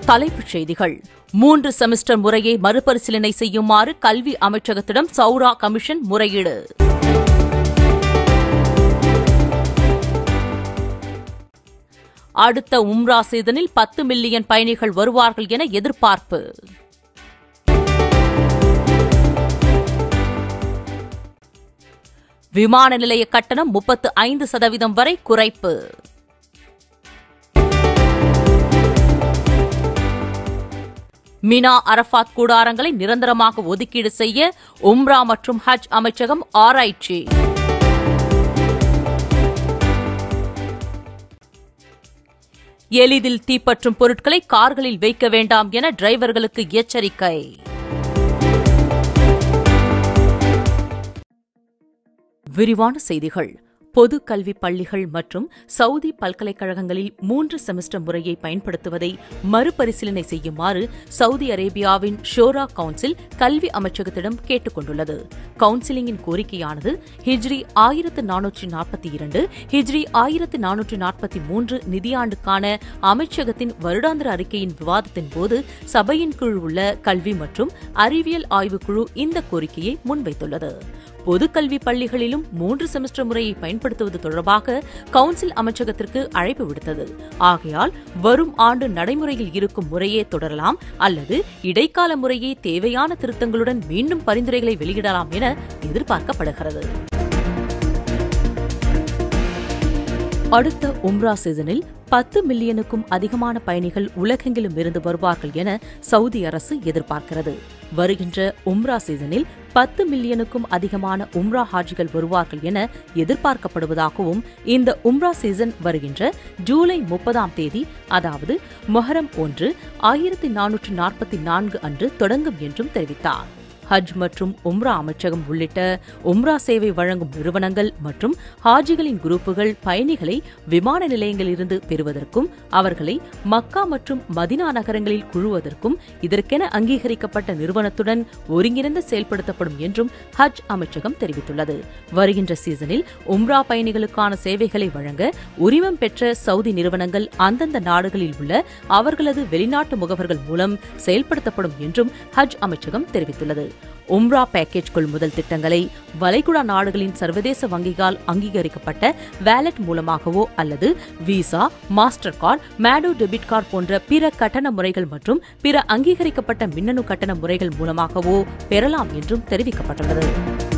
தலைப்புச் செய்திகள் மூன்று செமஸ்டர் முறையை மறுபரிசீலனை செய்யுமாறு கல்வி அமைச்சகத்திடம் சௌரா கமிஷன் முறையீடு அடுத்த உம்ரா சீசனில் பத்து மில்லியன் பயணிகள் வருவார்கள் என எதிர்பார்ப்பு விமான நிலைய கட்டணம் முப்பத்து ஐந்து சதவீதம் வரை குறைப்பு மினா அரஃபாத் கூடாரங்களை நிரந்தரமாக ஒதுக்கீடு செய்ய உம்ரா மற்றும் ஹஜ் அமைச்சகம் ஆராய்ச்சி எளிதில் தீப்பற்றும் பொருட்களை கார்களில் வைக்க வேண்டாம் என டிரைவர்களுக்கு எச்சரிக்கை விரிவான செய்திகள் பொது கல்வி பள்ளிகள் மற்றும் சவுதி பல்கலைக்கழகங்களில் மூன்று செமஸ்டர் முறையை பயன்படுத்துவதை மறுபரிசீலனை செய்யுமாறு சவுதி அரேபியாவின் ஷோரா கவுன்சில் கல்வி அமைச்சகத்திடம் கேட்டுக் கொண்டுள்ளது கவுன்சிலிங்கின் கோரிக்கையானது ஹிஜ்ரி ஆயிரத்து நானூற்றி நாற்பத்தி இரண்டு ஹிஜ்ரி ஆயிரத்து நானூற்றி நாற்பத்தி மூன்று நிதியாண்டுக்கான அமைச்சகத்தின் வருடாந்திர அறிக்கையின் விவாதத்தின் போது சபையின் கீழ் உள்ள கல்வி மற்றும் அறிவியல் ஆய்வுக்குழு இந்த கோரிக்கையை முன்வைத்துள்ளது பொதுக்கல்வி பள்ளிகளிலும் மூன்று செமஸ்டர் முறையை பயன்படுத்துவது தொடர்பாக கவுன்சில் அமைச்சகத்திற்கு அழைப்பு விடுத்தது ஆகையால் வரும் ஆண்டு நடைமுறையில் இருக்கும் முறையே தொடரலாம் அல்லது இடைக்கால முறையே தேவையான திருத்தங்களுடன் மீண்டும் பரிந்துரைகளை வெளியிடலாம் என எதிர்பார்க்கப்படுகிறது அடுத்த உம்ரா சீசனில் பத்து மில்லியனுக்கும் அதிகமான பயணிகள் உலகெங்கிலும் இருந்து வருவார்கள் என சவுதி அரசு எதிர்பார்க்கிறது வருகின்ற உம்ரா சீசனில் பத்து மில்லியனுக்கும் அதிகமான உம்ரா ஹாஜிகள் வருவார்கள் என எதிர்பார்க்கப்படுவதாகவும் இந்த உம்ரா சீசன் வருகின்ற ஜூலை முப்பதாம் தேதி அதாவது மொஹரம் ஒன்று ஆயிரத்தி நானூற்று நாற்பத்தி நான்கு அன்று தொடங்கும் என்றும் தெரிவித்தார் ஹஜ் மற்றும் உம்ரா அமைச்சகம் உள்ளிட்ட உம்ரா சேவை வழங்கும் நிறுவனங்கள் மற்றும் ஹாஜிகளின் குரூப்புகள் பயணிகளை விமான நிலையங்களிலிருந்து பெறுவதற்கும் அவர்களை மக்கா மற்றும் மதினா நகரங்களில் குழுவதற்கும் இதற்கென அங்கீகரிக்கப்பட்ட நிறுவனத்துடன் ஒருங்கிணைந்து செயல்படுத்தப்படும் என்றும் ஹஜ் அமைச்சகம் தெரிவித்துள்ளது வருகின்ற சீசனில் உம்ரா பயணிகளுக்கான சேவைகளை வழங்க உரிமம் பெற்ற சவுதி நிறுவனங்கள் அந்தந்த நாடுகளில் உள்ள அவர்களது வெளிநாட்டு முகவர்கள் மூலம் செயல்படுத்தப்படும் என்றும் ஹஜ் அமைச்சகம் தெரிவித்துள்ளது உம்ரா பேக்கேஜ் கொள்முதல் திட்டங்களை வளைகுடா நாடுகளின் சர்வதேச வங்கிகால் அங்கீகரிக்கப்பட்ட வேலட் மூலமாகவோ அல்லது விசா மாஸ்டர் கார்டு மேடோ டெபிட் கார்டு போன்ற பிற கட்டண முறைகள் மற்றும் பிற அங்கீகரிக்கப்பட்ட மின்னணு கட்டண முறைகள் மூலமாகவோ பெறலாம் என்றும் தெரிவிக்கப்பட்டுள்ளது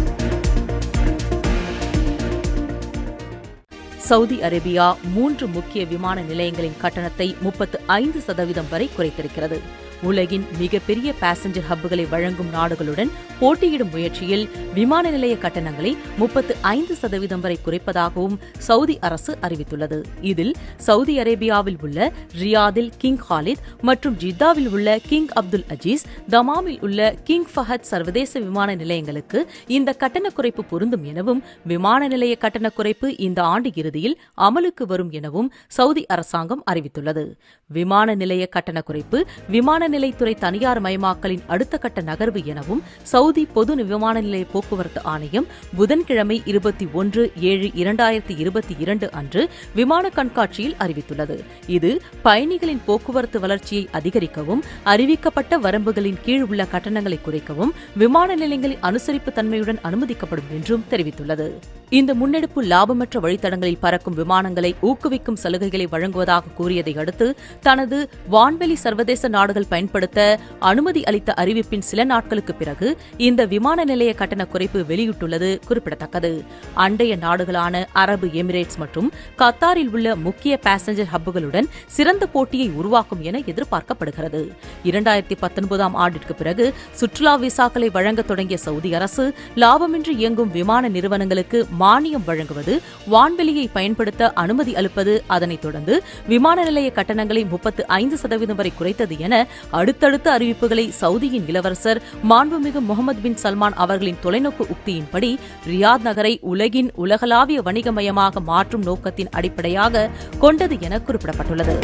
சவுதி அரேபியா மூன்று முக்கிய விமான நிலையங்களின் கட்டணத்தை முப்பத்து ஐந்து சதவீதம் வரை குறைத்திருக்கிறது உலகின் மிகப்பெரிய பாசஞ்சர் ஹப்புகளை வழங்கும் நாடுகளுடன் போட்டியிடும் முயற்சியில் விமான நிலைய கட்டணங்களை முப்பத்து ஐந்து சதவீதம் வரை குறைப்பதாகவும் சவுதி அரசு அறிவித்துள்ளது இதில் சவுதி அரேபியாவில் உள்ள ரியாதில் கிங் ஹாலித் மற்றும் ஜித்தாவில் உள்ள கிங் அப்துல் அஜீஸ் தமாமில் உள்ள கிங் ஃபஹத் சர்வதேச விமான நிலையங்களுக்கு இந்த கட்டண குறைப்பு பொருந்தும் எனவும் விமான நிலைய கட்டண குறைப்பு இந்த ஆண்டு இறுதியில் அமலுக்கு வரும் எனவும் சவுதி அரசாங்கம் அறிவித்துள்ளது விமான நிலைய கட்டண குறைப்பு விமான நிலைத்துறை தனியார் மயமாக்கலின் அடுத்த கட்ட நகர்வு எனவும் சவுதி பொது விமான நிலைய போக்குவரத்து ஆணையம் புதன்கிழமை இருபத்தி ஒன்று ஏழு இரண்டாயிரத்தி இருபத்தி இரண்டு அன்று விமான கண்காட்சியில் அறிவித்துள்ளது இது பயணிகளின் போக்குவரத்து வளர்ச்சியை அதிகரிக்கவும் அறிவிக்கப்பட்ட வரம்புகளின் கீழ் உள்ள கட்டணங்களை குறைக்கவும் விமான நிலையங்களின் அனுசரிப்பு தன்மையுடன் அனுமதிக்கப்படும் என்றும் தெரிவித்துள்ளது இந்த முன்னெடுப்பு லாபமற்ற வழித்தடங்களில் பறக்கும் விமானங்களை ஊக்குவிக்கும் சலுகைகளை வழங்குவதாக கூறியதை அடுத்து தனது வான்வெளி சர்வதேச நாடுகள் பயன்படுத்த அனுமதி அளித்த அறிவிப்பின் சில நாட்களுக்கு பிறகு இந்த விமான நிலைய கட்டண குறைப்பு வெளியிட்டுள்ளது குறிப்பிடத்தக்கது அண்டைய நாடுகளான அரபு எமிரேட்ஸ் மற்றும் கத்தாரில் உள்ள முக்கிய பாசஞ்சர் ஹப்புகளுடன் சிறந்த போட்டியை உருவாக்கும் என எதிர்பார்க்கப்படுகிறது இரண்டாயிரத்தி பத்தொன்பதாம் ஆண்டிற்கு பிறகு சுற்றுலா விசாக்களை வழங்க தொடங்கிய சவுதி அரசு லாபமின்றி இயங்கும் விமான நிறுவனங்களுக்கு மானியம் வழங்குவது வான்வெளியை பயன்படுத்த அனுமதி அளிப்பது அதனைத் தொடர்ந்து விமான நிலைய கட்டணங்களை முப்பத்து ஐந்து சதவீதம் வரை குறைத்தது என அடுத்தடுத்த அறிவிப்புகளை சவுதியின் இளவரசர் மாண்புமிகு முகமது பின் சல்மான் அவர்களின் தொலைநோக்கு உக்தியின்படி ரியாத் நகரை உலகின் உலகளாவிய வணிகமயமாக மாற்றும் நோக்கத்தின் அடிப்படையாக கொண்டது என குறிப்பிடப்பட்டுள்ளது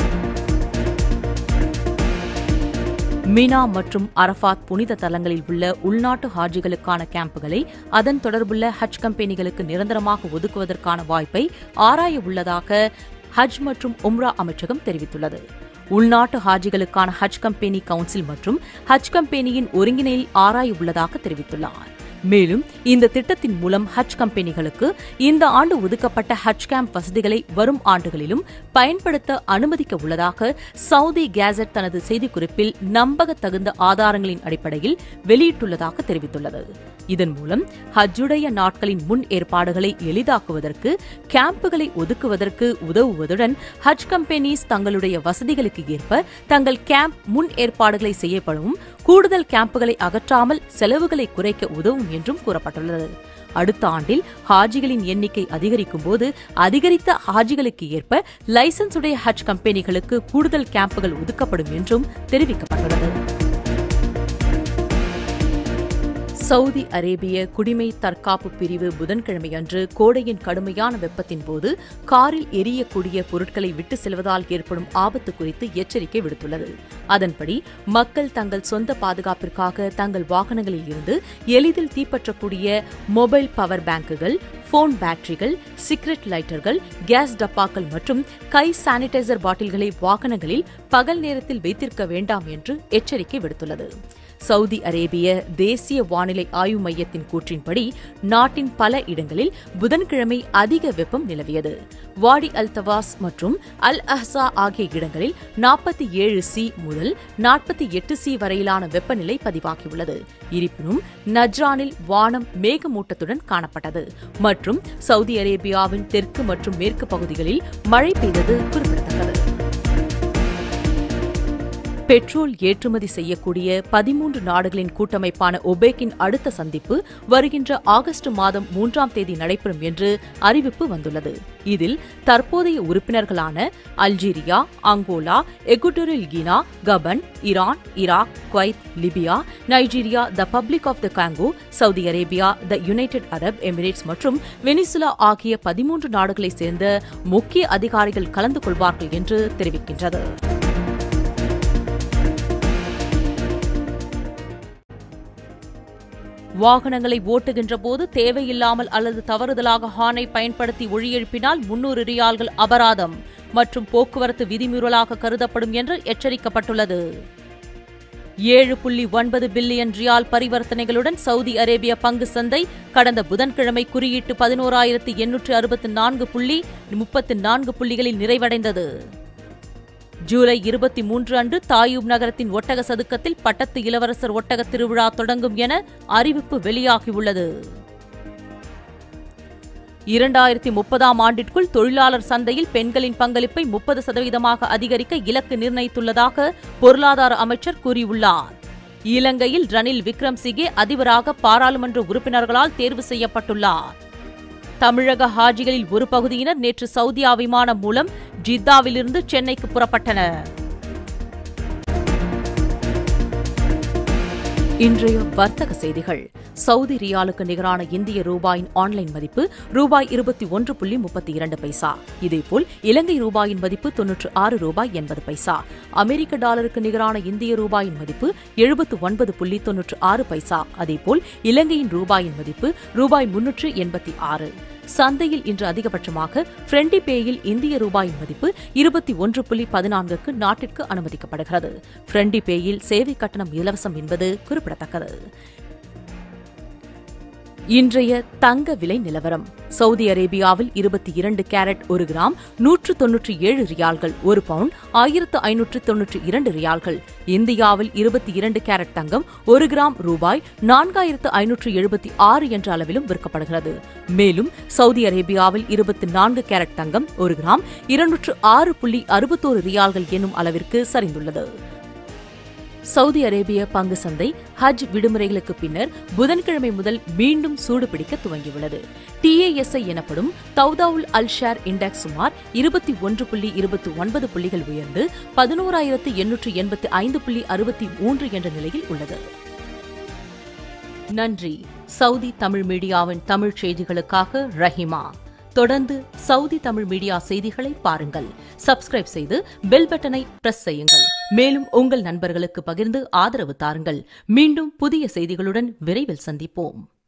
மினா மற்றும் அரஃபாத் புனித தலங்களில் உள்ள உள்நாட்டு ஹாஜிகளுக்கான கேம்புகளை அதன் தொடர்புள்ள ஹஜ் கம்பெனிகளுக்கு நிரந்தரமாக ஒதுக்குவதற்கான வாய்ப்பை ஆராய உள்ளதாக ஹஜ் மற்றும் உம்ரா அமைச்சகம் தெரிவித்துள்ளது உள்நாட்டு ஹாஜிகளுக்கான ஹஜ் கம்பெனி கவுன்சில் மற்றும் ஹஜ் கம்பெனியின் ஒருங்கிணையில் ஆராய உள்ளதாக தெரிவித்துள்ளார் மேலும் இந்த திட்டத்தின் மூலம் ஹஜ் கம்பெனிகளுக்கு இந்த ஆண்டு ஒதுக்கப்பட்ட ஹஜ் கேம்ப் வசதிகளை வரும் ஆண்டுகளிலும் பயன்படுத்த அனுமதிக்க உள்ளதாக சவுதி கேசட் தனது செய்திக்குறிப்பில் நம்பகத்தகுந்த ஆதாரங்களின் அடிப்படையில் வெளியிட்டுள்ளதாக தெரிவித்துள்ளது இதன் மூலம் ஹஜ்ஜுடைய நாட்களின் முன் ஏற்பாடுகளை எளிதாக்குவதற்கு கேம்புகளை ஒதுக்குவதற்கு உதவுவதுடன் ஹஜ் கம்பெனிஸ் தங்களுடைய வசதிகளுக்கு ஏற்ப தங்கள் கேம்ப் முன் ஏற்பாடுகளை செய்யப்படும் கூடுதல் கேம்புகளை அகற்றாமல் செலவுகளை குறைக்க உதவும் என்றும் கூறப்பட்டுள்ளது அடுத்த ஆண்டில் ஹாஜிகளின் எண்ணிக்கை அதிகரிக்கும் போது அதிகரித்த ஹாஜிகளுக்கு ஏற்ப லைசன்ஸ் உடைய ஹஜ் கம்பெனிகளுக்கு கூடுதல் கேம்புகள் ஒதுக்கப்படும் என்றும் தெரிவிக்கப்பட்டுள்ளது சவுதி அரேபிய குடிமை தற்காப்பு பிரிவு புதன்கிழமையன்று கோடையின் கடுமையான வெப்பத்தின் போது காரில் எரியக்கூடிய பொருட்களை விட்டு செல்வதால் ஏற்படும் ஆபத்து குறித்து எச்சரிக்கை விடுத்துள்ளது அதன்படி மக்கள் தங்கள் சொந்த பாதுகாப்பிற்காக தங்கள் வாகனங்களில் இருந்து எளிதில் தீப்பற்றக்கூடிய மொபைல் பவர் பேங்குகள் போன் பேட்டரிகள் சிகரெட் லைட்டர்கள் கேஸ் டப்பாக்கள் மற்றும் கை சானிடைசர் பாட்டில்களை வாகனங்களில் பகல் நேரத்தில் வைத்திருக்க வேண்டாம் என்று எச்சரிக்கை விடுத்துள்ளது சவுதி அரேபிய தேசிய வானிலை ஆய்வு மையத்தின் கூற்றின்படி நாட்டின் பல இடங்களில் புதன்கிழமை அதிக வெப்பம் நிலவியது வாடி அல் தவாஸ் மற்றும் அல் அஹ்சா ஆகிய இடங்களில் நாற்பத்தி ஏழு சி முதல் நாற்பத்தி எட்டு சி வரையிலான வெப்பநிலை பதிவாகியுள்ளது இருப்பினும் நஜ்ரானில் வானம் மேகமூட்டத்துடன் காணப்பட்டது மற்றும் சவுதி அரேபியாவின் தெற்கு மற்றும் மேற்கு பகுதிகளில் மழை பெய்தது குறிப்பிடத்தக்கது பெட்ரோல் ஏற்றுமதி செய்யக்கூடிய பதிமூன்று நாடுகளின் கூட்டமைப்பான ஒபேக்கின் அடுத்த சந்திப்பு வருகின்ற ஆகஸ்ட் மாதம் மூன்றாம் தேதி நடைபெறும் என்று அறிவிப்பு வந்துள்ளது இதில் தற்போதைய உறுப்பினர்களான Algeria Angola Equatorial Guinea Gabon Iran Iraq Kuwait Libya Nigeria the Republic of the Congo Saudi Arabia the United Arab Emirates மற்றும் வெனிசுலா ஆகிய பதிமூன்று நாடுகளைச் சேர்ந்த முக்கிய அதிகாரிகள் கலந்து கொள்வார்கள் என்று தெரிவிக்கின்றது வாகனங்களை ஓட்டுகின்ற போது தேவையில்லாமல் அல்லது தவறுதலாக ஹார்னை பயன்படுத்தி ஒழியெழுப்பினால் முன்னூறு ரியால்கள் அபராதம் மற்றும் போக்குவரத்து விதிமீறலாக கருதப்படும் என்று எச்சரிக்கப்பட்டுள்ளது ஏழு புள்ளி ஒன்பது பில்லியன் ரியால் பரிவர்த்தனைகளுடன் சவுதி அரேபிய பங்கு சந்தை கடந்த புதன்கிழமை குறியீட்டு பதினோராயிரத்து எண்ணூற்று அறுபத்தி நான்கு புள்ளி முப்பத்து நான்கு புள்ளிகளில் நிறைவடைந்தது ஜூலை இருபத்தி மூன்று அன்று தாயூப் நகரத்தின் ஒட்டக சதுக்கத்தில் பட்டத்து இளவரசர் ஒட்டக திருவிழா தொடங்கும் என அறிவிப்பு வெளியாகியுள்ளது இரண்டாயிரத்தி முப்பதாம் ஆண்டிற்குள் தொழிலாளர் சந்தையில் பெண்களின் பங்களிப்பை முப்பது சதவீதமாக அதிகரிக்க இலக்கு நிர்ணயித்துள்ளதாக பொருளாதார அமைச்சர் கூறியுள்ளார் இலங்கையில் ரணில் விக்ரம்சிங்கே அதிபராக பாராளுமன்ற உறுப்பினர்களால் தேர்வு செய்யப்பட்டுள்ளார் தமிழக ஹாஜிகளில் ஒரு பகுதியினர் நேற்று சவுதியா விமானம் மூலம் ஜித்தாவிலிருந்து சென்னைக்கு புறப்பட்டனர் இன்றைய வர்த்தக செய்திகள் சவுதி ரியாலுக்கு நிகரான இந்திய ரூபாயின் ஆன்லைன் மதிப்பு ரூபாய் இருபத்தி ஒன்று புள்ளி முப்பத்தி இரண்டு பைசா இதேபோல் இலங்கை ரூபாயின் மதிப்பு தொன்னூற்று ஆறு ரூபாய் எண்பது பைசா அமெரிக்க டாலருக்கு நிகரான இந்திய ரூபாயின் மதிப்பு எழுபத்து ஒன்பது புள்ளி தொன்னூற்று ஆறு பைசா அதேபோல் இலங்கையின் ரூபாயின் மதிப்பு ரூபாய் முன்னூற்று எண்பத்தி ஆறு சந்தையில் இன்று அதிகபட்சமாக ஃப்ரெண்டி பேயில் இந்திய ரூபாயின் மதிப்பு இருபத்தி ஒன்று புள்ளி பதினான்குக்கு நாட்டிற்கு அனுமதிக்கப்படுகிறது ஃப்ரெண்டி பேயில் சேவை கட்டணம் இலவசம் என்பது குறிப்பிடத்தக்கது இன்றைய தங்க விலை நிலவரம் சவுதி அரேபியாவில் இருபத்தி இரண்டு கேரட் ஒரு கிராம் நூற்று தொன்னூற்றி ஏழு ரியால்கள் ஒரு பவுண்ட் ஆயிரத்து ஐநூற்று தொன்னூற்றி இரண்டு ரியால்கள் இந்தியாவில் இருபத்தி இரண்டு கேரட் தங்கம் ஒரு கிராம் ரூபாய் நான்காயிரத்து ஐநூற்று எழுபத்தி ஆறு என்ற அளவிலும் விற்கப்படுகிறது மேலும் சவுதி அரேபியாவில் இருபத்தி நான்கு கேரட் தங்கம் ஒரு கிராம் இருநூற்று ஆறு புள்ளி அறுபத்தோரு ரியால்கள் என்னும் அளவிற்கு சரிந்துள்ளது சவுதி அரேபிய பங்கு சந்தை ஹஜ் விடுமுறைகளுக்கு பின்னர் புதன்கிழமை முதல் மீண்டும் சூடுபிடிக்க துவங்கியுள்ளது டிஏஎஸ்ஐ எனப்படும் தௌதாவுல் அல் ஷேர் இண்டெக்ஸ் சுமார் இருபத்தி ஒன்று புள்ளி இருபத்தி ஒன்பது புள்ளிகள் உயர்ந்து பதினோராயிரத்து எண்ணூற்று எண்பத்தி ஐந்து புள்ளி அறுபத்தி மூன்று என்ற நிலையில் உள்ளது நன்றி சவுதி தமிழ் மீடியாவின் தமிழ் செய்திகளுக்காக ரஹிமா தொடர்ந்து சவுதி தமிழ் மீடியா செய்திகளை பாருங்கள் சப்ஸ்கிரைப் செய்து பெல் பட்டனை பிரஸ் செய்யுங்கள் மேலும் உங்கள் நண்பர்களுக்கு பகிர்ந்து ஆதரவு தாருங்கள் மீண்டும் புதிய செய்திகளுடன் விரைவில் சந்திப்போம்